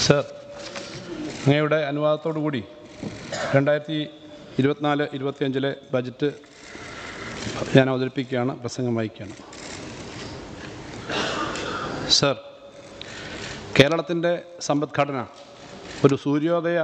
sir അങ്ങയുടെ അനുവാദത്തോടു കൂടി രണ്ടായിരത്തി ഇരുപത്തിനാല് ഇരുപത്തിയഞ്ചിലെ ബജറ്റ് ഞാൻ അവതരിപ്പിക്കുകയാണ് പ്രസംഗം വായിക്കുകയാണ് സർ കേരളത്തിൻ്റെ സമ്പദ്ഘടന ഒരു സൂര്യോദയ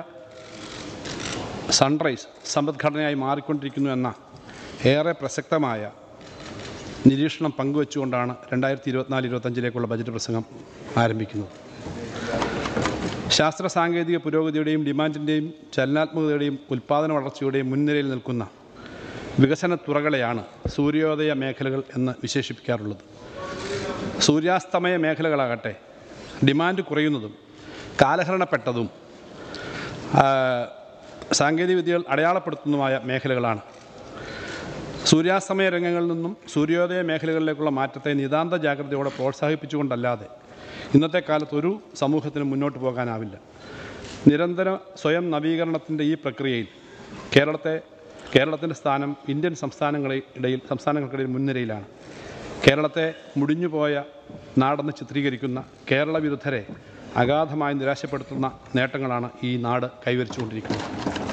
സൺറൈസ് സമ്പദ്ഘടനയായി മാറിക്കൊണ്ടിരിക്കുന്നു എന്ന ഏറെ പ്രസക്തമായ നിരീക്ഷണം പങ്കുവെച്ചുകൊണ്ടാണ് രണ്ടായിരത്തി ഇരുപത്തിനാല് ഇരുപത്തഞ്ചിലേക്കുള്ള ബജറ്റ് പ്രസംഗം ആരംഭിക്കുന്നത് ശാസ്ത്ര സാങ്കേതിക പുരോഗതിയുടെയും ഡിമാൻഡിൻ്റെയും ചലനാത്മകതയുടെയും ഉൽപ്പാദന വളർച്ചയുടെയും മുൻനിരയിൽ നിൽക്കുന്ന വികസന തുറകളെയാണ് സൂര്യോദയ മേഖലകൾ എന്ന് വിശേഷിപ്പിക്കാറുള്ളത് സൂര്യാസ്തമയ മേഖലകളാകട്ടെ ഡിമാൻഡ് കുറയുന്നതും കാലഹരണപ്പെട്ടതും ആ, സാങ്കേതികവിദ്യകൾ അടയാളപ്പെടുത്തുന്നതുമായ മേഖലകളാണ് സൂര്യാസ്തമയ രംഗങ്ങളിൽ നിന്നും സൂര്യോദയ മേഖലകളിലേക്കുള്ള മാറ്റത്തെ നിതാന്ത ജാഗ്രതയോടെ പ്രോത്സാഹിപ്പിച്ചുകൊണ്ടല്ലാതെ ഇന്നത്തെ കാലത്ത് ഒരു സമൂഹത്തിന് മുന്നോട്ട് പോകാനാവില്ല നിരന്തര സ്വയം നവീകരണത്തിൻ്റെ ഈ പ്രക്രിയയിൽ കേരളത്തെ കേരളത്തിൻ്റെ സ്ഥാനം ഇന്ത്യൻ സംസ്ഥാനങ്ങളിൽ ഇടയിൽ സംസ്ഥാനങ്ങൾക്കിടയിൽ മുൻനിരയിലാണ് കേരളത്തെ മുടിഞ്ഞുപോയ നാടെന്ന് ചിത്രീകരിക്കുന്ന കേരള വിരുദ്ധരെ അഗാധമായി നിരാശപ്പെടുത്തുന്ന നേട്ടങ്ങളാണ് ഈ നാട് കൈവരിച്ചുകൊണ്ടിരിക്കുന്നത്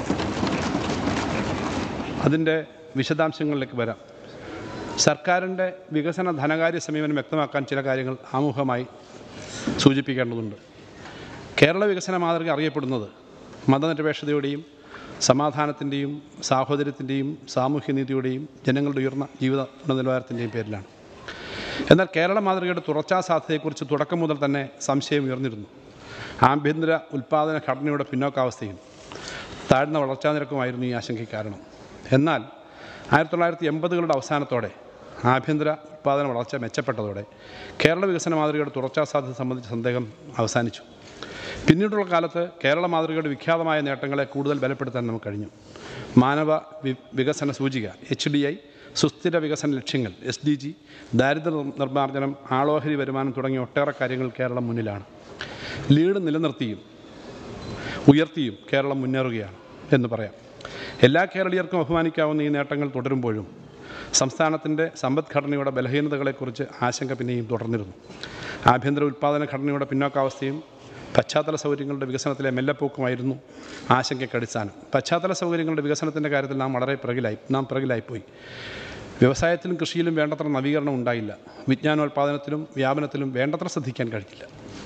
അതിൻ്റെ വിശദാംശങ്ങളിലേക്ക് വരാം സർക്കാരിൻ്റെ വികസന ധനകാര്യ സമീപനം വ്യക്തമാക്കാൻ ചില കാര്യങ്ങൾ ആമുഖമായി സൂചിപ്പിക്കേണ്ടതുണ്ട് കേരള വികസന മാതൃക അറിയപ്പെടുന്നത് മതനിരപേക്ഷതയുടെയും സമാധാനത്തിൻ്റെയും സാഹോദര്യത്തിൻ്റെയും സാമൂഹ്യനീതിയുടെയും ജനങ്ങളുടെ ഉയർന്ന ജീവിത ഗുണനിലവാരത്തിൻ്റെയും പേരിലാണ് എന്നാൽ കേരള മാതൃകയുടെ തുടർച്ചാ സാധ്യതയെക്കുറിച്ച് തുടക്കം മുതൽ തന്നെ സംശയം ഉയർന്നിരുന്നു ആഭ്യന്തര ഉൽപ്പാദന ഘടനയുടെ പിന്നോക്കാവസ്ഥയും താഴ്ന്ന വളർച്ചാ നിരക്കുമായിരുന്നു ഈ ആശങ്കയ്ക്ക് കാരണം എന്നാൽ ആയിരത്തി തൊള്ളായിരത്തി എൺപതുകളുടെ അവസാനത്തോടെ ആഭ്യന്തര ഉൽപ്പാദന വളർച്ച മെച്ചപ്പെട്ടതോടെ കേരള വികസന മാതൃകയുടെ തുടർച്ചാ സാധ്യത സംബന്ധിച്ച സന്ദേഹം അവസാനിച്ചു പിന്നീടുള്ള കാലത്ത് കേരള മാതൃകയുടെ വിഖ്യാതമായ നേട്ടങ്ങളെ കൂടുതൽ ബലപ്പെടുത്താൻ നമുക്ക് കഴിഞ്ഞു മാനവ വി- വികസന സൂചിക എച്ച് ഡി ഐ സുസ്ഥിര വികസന ലക്ഷ്യങ്ങൾ എസ് ഡി ജി ദാരിദ്ര്യ നിർമ്മാർജ്ജനം ആളോഹരി വരുമാനം തുടങ്ങിയ ഒട്ടേറെ കാര്യങ്ങൾ കേരളം മുന്നിലാണ് ലീഡ് നിലനിർത്തിയും ഉയർത്തിയും കേരളം മുന്നേറുകയാണ് എന്ന് പറയാം എല്ലാ കേരളീയർക്കും അഭിമാനിക്കാവുന്ന ഈ നേട്ടങ്ങൾ തുടരുമ്പോഴും സംസ്ഥാനത്തിൻ്റെ സമ്പദ്ഘടനയുടെ ബലഹീനതകളെക്കുറിച്ച് ആശങ്ക പിന്നെയും തുടർന്നിരുന്നു ആഭ്യന്തര ഉൽപ്പാദന ഘടനയുടെ പിന്നോക്കാവസ്ഥയും പശ്ചാത്തല സൗകര്യങ്ങളുടെ വികസനത്തിലെ മെല്ലപ്പോക്കുമായിരുന്നു ആശങ്കയ്ക്ക് അടിസ്ഥാനം പശ്ചാത്തല സൗകര്യങ്ങളുടെ വികസനത്തിൻ്റെ കാര്യത്തിൽ നാം വളരെ പിറകിലായി നാം പിറകിലായിപ്പോയി വ്യവസായത്തിലും കൃഷിയിലും വേണ്ടത്ര നവീകരണം ഉണ്ടായില്ല വിജ്ഞാനോൽപാദനത്തിലും വ്യാപനത്തിലും വേണ്ടത്ര ശ്രദ്ധിക്കാൻ കഴിഞ്ഞില്ല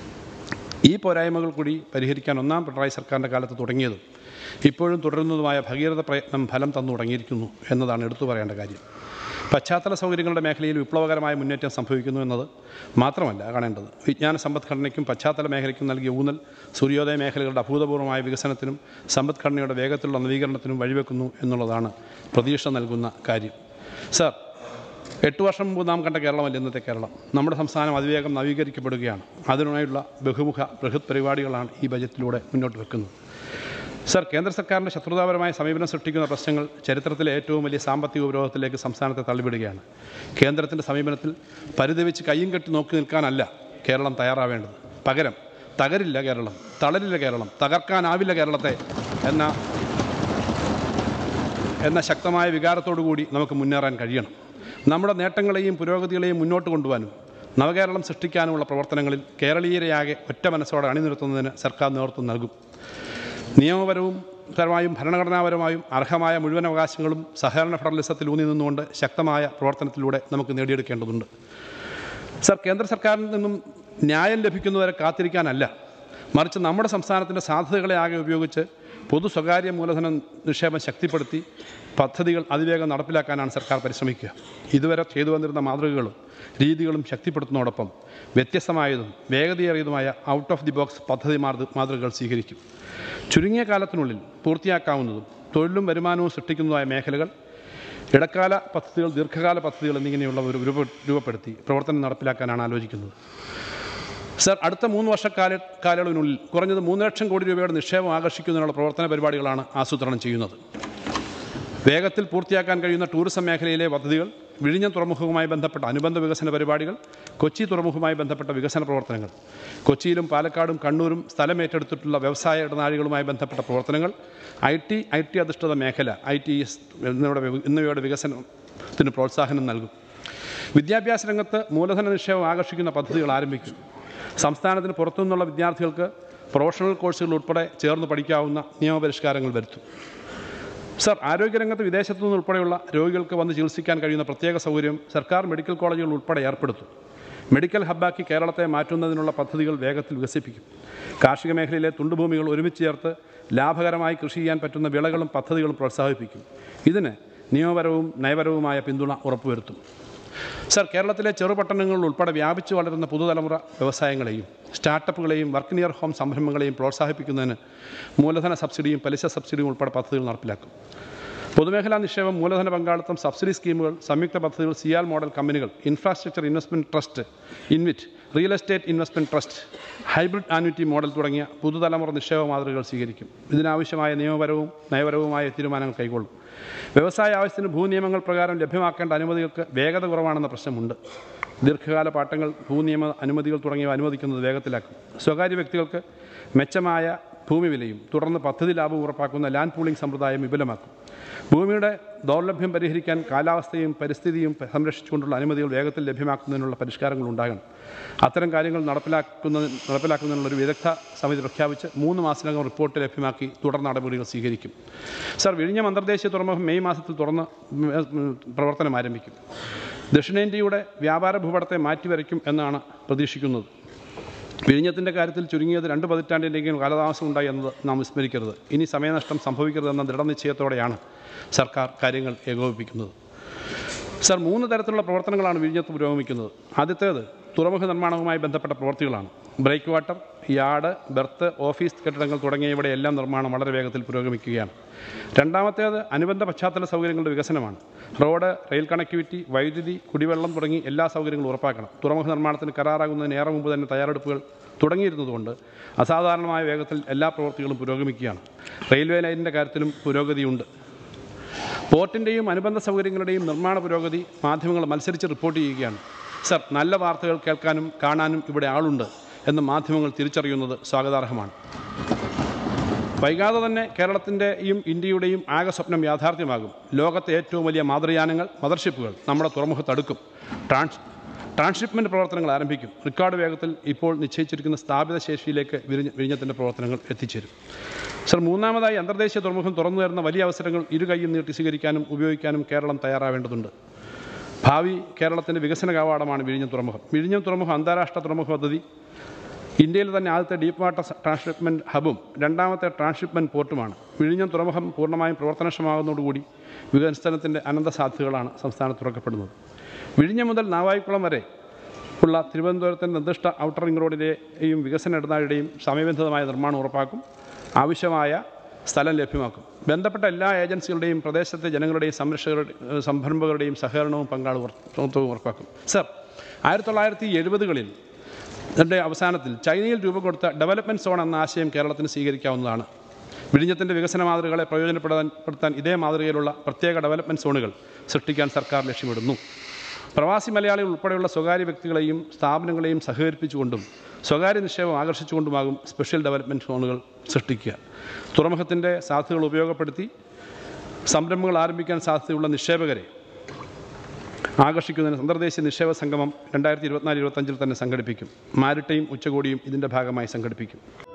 ഈ പോരായ്മകൾ കൂടി പരിഹരിക്കാൻ ഒന്നാം പിണറായി സർക്കാരിൻ്റെ കാലത്ത് തുടങ്ങിയതും ഇപ്പോഴും തുടരുന്നതുമായ ഭഗീരഥ പ്രയത്നം ഫലം തന്നു തുടങ്ങിയിരിക്കുന്നു എന്നതാണ് എടുത്തു പറയേണ്ട കാര്യം പശ്ചാത്തല സൗകര്യങ്ങളുടെ മേഖലയിൽ വിപ്ലവകരമായ മുന്നേറ്റം സംഭവിക്കുന്നു എന്നത് മാത്രമല്ല കാണേണ്ടത് വിജ്ഞാന സമ്പദ്ഘടനയ്ക്കും പശ്ചാത്തല മേഖലയ്ക്കും നൽകിയ ഊന്നൽ സൂര്യോദയ മേഖലകളുടെ അഭൂതപൂർവമായ വികസനത്തിനും സമ്പദ്ഘടനയുടെ വേഗത്തിലുള്ള നവീകരണത്തിനും വഴിവെക്കുന്നു എന്നുള്ളതാണ് പ്രതീക്ഷ നൽകുന്ന കാര്യം സർ എട്ട് വർഷം മുമ്പ് നാം കണ്ട കേരളമല്ല ഇന്നത്തെ കേരളം നമ്മുടെ സംസ്ഥാനം അതിവേഗം നവീകരിക്കപ്പെടുകയാണ് അതിനായുള്ള ബഹുമുഖ ബൃഹത് പരിപാടികളാണ് ഈ ബജറ്റിലൂടെ മുന്നോട്ട് വെക്കുന്നത് സർ കേന്ദ്ര സർക്കാരിൻ്റെ ശത്രുതാപരമായ സമീപനം സൃഷ്ടിക്കുന്ന പ്രശ്നങ്ങൾ ചരിത്രത്തിലെ ഏറ്റവും വലിയ സാമ്പത്തിക ഉപരോധത്തിലേക്ക് സംസ്ഥാനത്തെ തള്ളിവിടുകയാണ് കേന്ദ്രത്തിൻ്റെ സമീപനത്തിൽ പരിതവിച്ച് കയ്യും കെട്ടി നോക്കി നിൽക്കാനല്ല കേരളം തയ്യാറാവേണ്ടത് പകരം തകരില്ല കേരളം തളരില്ല കേരളം തകർക്കാനാവില്ല കേരളത്തെ എന്ന എന്ന ശക്തമായ വികാരത്തോടു കൂടി നമുക്ക് മുന്നേറാൻ കഴിയണം നമ്മുടെ നേട്ടങ്ങളെയും പുരോഗതികളെയും മുന്നോട്ട് കൊണ്ടുപോകാനും നവകേരളം സൃഷ്ടിക്കാനുമുള്ള പ്രവർത്തനങ്ങളിൽ കേരളീയരെയാകെ ഒറ്റ മനസ്സോടെ അണിനിരത്തുന്നതിന് സർക്കാർ നേതൃത്വം നൽകും നിയമപരവും പരമായും ഭരണഘടനാപരമായും അർഹമായ മുഴുവൻ അവകാശങ്ങളും സഹകരണ ഫെഡറലിസത്തിൽ ഊന്നി നിന്നുകൊണ്ട് ശക്തമായ പ്രവർത്തനത്തിലൂടെ നമുക്ക് നേടിയെടുക്കേണ്ടതുണ്ട് സർ കേന്ദ്ര സർക്കാരിൽ നിന്നും ന്യായം ലഭിക്കുന്നവരെ കാത്തിരിക്കാനല്ല മറിച്ച് നമ്മുടെ സംസ്ഥാനത്തിൻ്റെ സാധ്യതകളെ ആകെ ഉപയോഗിച്ച് പൊതു സ്വകാര്യ മൂലധന നിക്ഷേപം ശക്തിപ്പെടുത്തി പദ്ധതികൾ അതിവേഗം നടപ്പിലാക്കാനാണ് സർക്കാർ പരിശ്രമിക്കുക ഇതുവരെ ചെയ്തു വന്നിരുന്ന മാതൃകകളും രീതികളും ശക്തിപ്പെടുത്തുന്നതോടൊപ്പം വ്യത്യസ്തമായതും വേഗതയേറിയതുമായ ഔട്ട് ഓഫ് ദി ബോക്സ് പദ്ധതി മാതൃ മാതൃകകൾ സ്വീകരിക്കും ചുരുങ്ങിയ കാലത്തിനുള്ളിൽ പൂർത്തിയാക്കാവുന്നതും തൊഴിലും വരുമാനവും സൃഷ്ടിക്കുന്നതുമായ മേഖലകൾ ഇടക്കാല പദ്ധതികൾ ദീർഘകാല പദ്ധതികൾ എന്നിങ്ങനെയുള്ളവ ഒരു രൂപ രൂപപ്പെടുത്തി പ്രവർത്തനം നടപ്പിലാക്കാനാണ് ആലോചിക്കുന്നത് സർ അടുത്ത മൂന്ന് വർഷക്കാല കാലയളവിനുള്ളിൽ കുറഞ്ഞത് മൂന്ന് ലക്ഷം കോടി രൂപയുടെ നിക്ഷേപം ആകർഷിക്കുന്നതിനുള്ള പ്രവർത്തന പരിപാടികളാണ് ആസൂത്രണം ചെയ്യുന്നത് വേഗത്തിൽ പൂർത്തിയാക്കാൻ കഴിയുന്ന ടൂറിസം മേഖലയിലെ പദ്ധതികൾ വിഴിഞ്ഞം തുറമുഖവുമായി ബന്ധപ്പെട്ട അനുബന്ധ വികസന പരിപാടികൾ കൊച്ചി തുറമുഖവുമായി ബന്ധപ്പെട്ട വികസന പ്രവർത്തനങ്ങൾ കൊച്ചിയിലും പാലക്കാടും കണ്ണൂരും സ്ഥലമേറ്റെടുത്തിട്ടുള്ള വ്യവസായ ഇടനാഴികളുമായി ബന്ധപ്പെട്ട പ്രവർത്തനങ്ങൾ ഐ ടി ഐ ടി അധിഷ്ഠിത മേഖല ഐ ടി എസ് എന്നിവയുടെ വി- എന്നിവയുടെ വികസനത്തിന് പ്രോത്സാഹനം നൽകും വിദ്യാഭ്യാസ രംഗത്ത് മൂലധന നിക്ഷേപം ആകർഷിക്കുന്ന പദ്ധതികൾ ആരംഭിക്കും സംസ്ഥാനത്തിന് പുറത്തുനിന്നുള്ള വിദ്യാർത്ഥികൾക്ക് പ്രൊഫഷണൽ കോഴ്സുകൾ ഉൾപ്പെടെ ചേർന്ന് പഠിക്കാവുന്ന നിയമപരിഷ്കാരങ്ങൾ വരുത്തും സർ ആരോഗ്യരംഗത്ത് വിദേശത്തു നിന്നുൾപ്പെടെയുള്ള രോഗികൾക്ക് വന്ന് ചികിത്സിക്കാൻ കഴിയുന്ന പ്രത്യേക സൗകര്യം സർക്കാർ മെഡിക്കൽ കോളേജുകൾ ഉൾപ്പെടെ ഏർപ്പെടുത്തും മെഡിക്കൽ ഹബ്ബാക്കി കേരളത്തെ മാറ്റുന്നതിനുള്ള പദ്ധതികൾ വേഗത്തിൽ വികസിപ്പിക്കും കാർഷിക മേഖലയിലെ തുണ്ടുഭൂമികൾ ഒരുമിച്ച് ചേർത്ത് ലാഭകരമായി കൃഷി ചെയ്യാൻ പറ്റുന്ന വിളകളും പദ്ധതികളും പ്രോത്സാഹിപ്പിക്കും ഇതിന് നിയമപരവും നയപരവുമായ പിന്തുണ ഉറപ്പുവരുത്തും സർ കേരളത്തിലെ ചെറുപട്ടണങ്ങളിൽ ഉൾപ്പെടെ വ്യാപിച്ചു വളരുന്ന പുതുതലമുറ വ്യവസായങ്ങളെയും സ്റ്റാർട്ടപ്പുകളെയും വർക്ക് നിയർ ഹോം സംരംഭങ്ങളെയും പ്രോത്സാഹിപ്പിക്കുന്നതിന് മൂലധന സബ്സിഡിയും പലിശ സബ്സിഡിയും ഉൾപ്പെടെ പദ്ധതികൾ നടപ്പിലാക്കും പൊതുമേഖലാ നിക്ഷേപം മൂലധന പങ്കാളിത്തം സബ്സിഡി സ്കീമുകൾ സംയുക്ത പദ്ധതികൾ സിയാൽ മോഡൽ കമ്പനികൾ infrastructure investment trust InvIT real estate investment trust hybrid annuity model തുടങ്ങിയ പുതുതലമുറ നിക്ഷേപ മാതൃകകൾ സ്വീകരിക്കും ഇതിനാവശ്യമായ നിയമപരവും നയപരവുമായ തീരുമാനങ്ങൾ കൈക്കൊള്ളും വ്യവസായ ആവശ്യത്തിന് ഭൂനിയമങ്ങൾ പ്രകാരം ലഭ്യമാക്കേണ്ട അനുമതികൾക്ക് വേഗത കുറവാണെന്ന പ്രശ്നമുണ്ട് ദീർഘകാല പാട്ടങ്ങൾ ഭൂനിയമ അനുമതികൾ തുടങ്ങിയവ അനുവദിക്കുന്നത് വേഗത്തിലാക്കും സ്വകാര്യ വ്യക്തികൾക്ക് മെച്ചമായ ഭൂമി വിലയും തുടർന്ന് പദ്ധതി ലാഭവും ഉറപ്പാക്കുന്ന ലാൻഡ് പൂളിംഗ് സമ്പ്രദായം വിപുലമാക്കും ഭൂമിയുടെ ദൗർലഭ്യം പരിഹരിക്കാൻ കാലാവസ്ഥയും പരിസ്ഥിതിയും സംരക്ഷിച്ചുകൊണ്ടുള്ള അനുമതികൾ വേഗത്തിൽ ലഭ്യമാക്കുന്നതിനുള്ള പരിഷ്കാരങ്ങൾ ഉണ്ടാകണം അത്തരം കാര്യങ്ങൾ നടപ്പിലാക്കുന്ന നടപ്പിലാക്കുന്നതിനുള്ള ഒരു വിദഗ്ധ സമിതി പ്രഖ്യാപിച്ച് മൂന്ന് മാസത്തിനകം റിപ്പോർട്ട് ലഭ്യമാക്കി തുടർ നടപടികൾ സ്വീകരിക്കും സർ വിഴിഞ്ഞം അന്തർദേശീയ തുറമുഖം മെയ് മാസത്തിൽ തുറന്ന് ഉം, പ്രവർത്തനം ആരംഭിക്കും ദക്ഷിണേന്ത്യയുടെ വ്യാപാര ഭൂപടത്തെ മാറ്റിവരയ്ക്കും എന്നാണ് പ്രതീക്ഷിക്കുന്നത് വിഴിഞ്ഞത്തിൻ്റെ കാര്യത്തിൽ ചുരുങ്ങിയത് രണ്ട് പതിറ്റാണ്ടിൻ്റെയും കാലതാമസം ഉണ്ടായി എന്നത് നാം വിസ്മരിക്കരുത് ഇനി സമയനഷ്ടം സംഭവിക്കരുതെന്ന ദൃഢനിശ്ചയത്തോടെയാണ് സർക്കാർ കാര്യങ്ങൾ ഏകോപിപ്പിക്കുന്നത് സർ മൂന്ന് തരത്തിലുള്ള പ്രവർത്തനങ്ങളാണ് വിഴിഞ്ഞത്ത് പുരോഗമിക്കുന്നത് ആദ്യത്തേത് തുറമുഖ നിർമ്മാണവുമായി ബന്ധപ്പെട്ട പ്രവൃത്തികളാണ് breakwater yard berth office കെട്ടിടങ്ങൾ തുടങ്ങിയവയുടെ എല്ലാം നിർമ്മാണം വളരെ വേഗത്തിൽ പുരോഗമിക്കുകയാണ് രണ്ടാമത്തേത് അനുബന്ധ പശ്ചാത്തല സൗകര്യങ്ങളുടെ വികസനമാണ് റോഡ് റെയിൽ കണക്ടിവിറ്റി വൈദ്യുതി കുടിവെള്ളം തുടങ്ങി എല്ലാ സൗകര്യങ്ങളും ഉറപ്പാക്കണം തുറമുഖ നിർമ്മാണത്തിന് കരാറാകുന്നതിന് ഏറെ മുമ്പ് തന്നെ തയ്യാറെടുപ്പുകൾ തുടങ്ങിയിരുന്നതുകൊണ്ട് അസാധാരണമായ വേഗത്തിൽ എല്ലാ പ്രവൃത്തികളും പുരോഗമിക്കുകയാണ് റെയിൽവേ ലൈനിൻ്റെ കാര്യത്തിലും പുരോഗതിയുണ്ട് പോർട്ടിൻ്റെയും അനുബന്ധ സൗകര്യങ്ങളുടെയും നിർമ്മാണ പുരോഗതി മാധ്യമങ്ങൾ മത്സരിച്ച് റിപ്പോർട്ട് ചെയ്യുകയാണ് സർ നല്ല വാർത്തകൾ കേൾക്കാനും കാണാനും ഇവിടെ ആളുണ്ട് എന്ന് മാധ്യമങ്ങൾ തിരിച്ചറിയുന്നത് സ്വാഗതാർഹമാണ് വൈകാതെ തന്നെ കേരളത്തിൻ്റെയും ഇന്ത്യയുടെയും ആകെ സ്വപ്നം യാഥാർത്ഥ്യമാകും ലോകത്തെ ഏറ്റവും വലിയ മാതൃയാനങ്ങൾ മദർഷിപ്പുകൾ നമ്മുടെ തുറമുഖത്ത് അടുക്കും ട്രാൻസ് ട്രാൻസ്ഷിപ്മെൻറ്റ് പ്രവർത്തനങ്ങൾ ആരംഭിക്കും റെക്കോർഡ് വേഗത്തിൽ ഇപ്പോൾ നിശ്ചയിച്ചിരിക്കുന്ന സ്ഥാപിത ശേഷിയിലേക്ക് വിരിഞ്ഞ വിഴിഞ്ഞത്തിൻ്റെ പ്രവർത്തനങ്ങൾ എത്തിച്ചേരും സർ മൂന്നാമതായി അന്തർദേശീയ തുറമുഖം തുറന്നു തരുന്ന വലിയ അവസരങ്ങൾ ഇരു കൈയും നീട്ടി സ്വീകരിക്കാനും ഉപയോഗിക്കാനും കേരളം തയ്യാറാവേണ്ടതുണ്ട് ഭാവി കേരളത്തിൻ്റെ വികസന കവാടമാണ് വിഴിഞ്ഞം തുറമുഖം വിഴിഞ്ഞം തുറമുഖം അന്താരാഷ്ട്ര തുറമുഖ പദ്ധതി ഇന്ത്യയിൽ തന്നെ ആദ്യത്തെ ഡീപ്പ് വാട്ടർ ട്രാൻസ്ഷിപ്മെൻറ്റ് ഹബും രണ്ടാമത്തെ ട്രാൻസ്ഷിപ്മെൻറ്റ് പോർട്ടുമാണ് വിഴിഞ്ഞം തുറമുഖം പൂർണ്ണമായും പ്രവർത്തനക്ഷമമാകുന്നതോടുകൂടി വികസനത്തിൻ്റെ അനന്ത സാധ്യതകളാണ് സംസ്ഥാനത്ത് തുറക്കപ്പെടുന്നത് വിഴിഞ്ഞം മുതൽ നാവായിക്കുളം വരെ ഉള്ള തിരുവനന്തപുരത്തിൻ്റെ നിർദ്ദിഷ്ട ഔട്ടർ റിംഗ് റോഡിൻ്റെയും വികസന ഇടനാഴിയുടെയും സമയബന്ധിതമായ നിർമ്മാണം ഉറപ്പാക്കും ആവശ്യമായ സ്ഥലം ലഭ്യമാക്കും ബന്ധപ്പെട്ട എല്ലാ ഏജൻസികളുടെയും പ്രദേശത്തെ ജനങ്ങളുടെയും സംരക്ഷകരുടെ സംരംഭകരുടെയും സഹകരണവും പങ്കാളിത്തവും ഉറപ്പാക്കും സർ ആയിരത്തി തൊള്ളായിരത്തി എഴുപതുകളിൽ ഇതിൻ്റെ അവസാനത്തിൽ ചൈനയിൽ രൂപം കൊടുത്ത ഡെവലപ്മെൻറ്റ് സോൺ എന്ന ആശയം കേരളത്തിന് സ്വീകരിക്കാവുന്നതാണ് വിഴിഞ്ഞത്തിൻ്റെ വികസന മാതൃകകളെ പ്രയോജനപ്പെടുത്താൻ പെടുത്താൻ ഇതേ മാതൃകയിലുള്ള പ്രത്യേക ഡെവലപ്മെൻറ്റ് സോണുകൾ സൃഷ്ടിക്കാൻ സർക്കാർ ലക്ഷ്യമിടുന്നു പ്രവാസി മലയാളികൾ ഉൾപ്പെടെയുള്ള സ്വകാര്യ വ്യക്തികളെയും സ്ഥാപനങ്ങളെയും സഹകരിപ്പിച്ചുകൊണ്ടും സ്വകാര്യ നിക്ഷേപം ആകർഷിച്ചുകൊണ്ടുമാകും സ്പെഷ്യൽ ഡെവലപ്മെൻറ്റ് സോണുകൾ സൃഷ്ടിക്കുക തുറമുഖത്തിൻ്റെ സാധ്യതകൾ ഉപയോഗപ്പെടുത്തി സംരംഭങ്ങൾ ആരംഭിക്കാൻ സാധ്യതയുള്ള നിക്ഷേപകരെ ആകർഷിക്കുന്നതിന് അന്തർദേശീയ നിക്ഷേപ സംഗമം രണ്ടായിരത്തി ഇരുപത്തിനാല് ഇരുപത്തഞ്ചിൽ തന്നെ സംഘടിപ്പിക്കും മാരിടൈം ഉച്ചകോടിയും ഇതിൻ്റെ ഭാഗമായി സംഘടിപ്പിക്കും